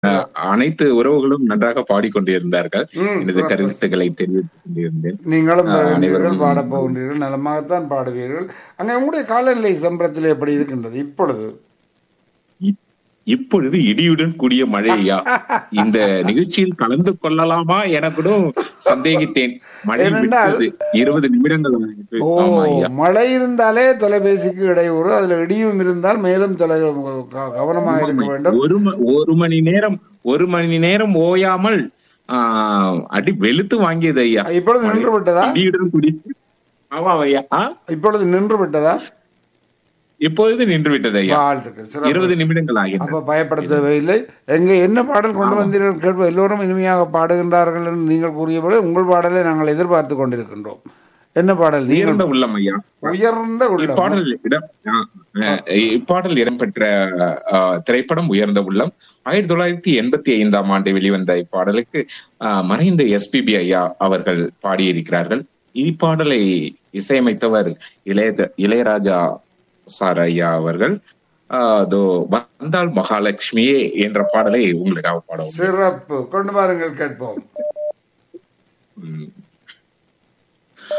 அஹ், அனைத்து உறவுகளும் நன்றாக பாடிக்கொண்டிருந்தார்கள் ம், எனது சிறப்பு. கருத்துக்களை தெரிவித்துக் கொண்டிருந்தேன் நீங்களும் ஆ, பாடுவீர்கள் அனைவரும் பாடப் போகின்றீர்கள் நலமாகத்தான் பாடுவீர்கள் அங்கே உங்களுடைய காலநிலை சம்பரத்தில் எப்படி இருக்கின்றது இப்பொழுது இப்- இப்பொழுது இடியுடன் கூடிய மழை ஐயா இந்த நிகழ்ச்சியில் கலந்து கொள்ளலாமா என கூட சந்தேகித்தேன் மழை ஏனென்றால்- விட்டது இருபது நிமிடங்கள் ஆகிட்டு. ஓ ஆமா ஐயா மழை இருந்தாலே தொலைபேசிக்கு இடையூறு அதுல இடியும் இருந்தால் மேலும் தொலை க- கவனமாக இருக்க வேண்டும் ஒரு ம- ஒரு மணி நேரம் ஒரு மணி நேரம் ஓயாமல் ஆஹ், அடி வெளுத்து வாங்கியது ஐயா இப்பொழுது நின்று விட்டதா இடியுடன் கூடிய ஆமா ஐயா ஆ, இப்பொழுது நின்று விட்டதா இப்பொழுது நின்று விட்டது ஐயா வாழ்த்துக்கள் சிறப்பு இருபது நிமிடங்கள் ஆகின்றன அப்ப பயப்பட தேவையில்லை எங்க என்ன பாடல் கொண்டு வந்தீர்கள் கேட்போம் எல்லோரும் இனிமையாக பாடுகின்றார்கள் என்று நீங்கள் கூறியபோது உங்கள் பாடலை நாங்கள் எதிர்பார்த்து கொண்டிருக்கின்றோம் என்ன பாடல் நீங்கள் உயர்ந்த உள்ளம் ஐயா உயர்ந்த உள்ளம் இப்பாடல் இடம் ஆ, அஹ், இப்பாடல் இடம்பெற்ற ஆஹ், திரைப்படம் உயர்ந்த உள்ளம் ஆயிரத்தி தொள்ளாயிரத்தி எண்பத்தி ஐந்தாம் ஆண்டு வெளிவந்த இப்பாடலுக்கு ஆஹ், மறைந்த எஸ்பிபி ஐயா அவர்கள் பாடியிருக்கிறார்கள் இப்பாடலை இசையமைத்தவர் இளைய இளையராஜா சார் ஐயா அவர்கள் ஆஹ், அதோ வந்தால் மகாலட்சுமியே என்ற பாடலை உங்களுக்காக பாடவும் சிறப்பு கொண்டு வாருங்கள் கேட்போம் ம்,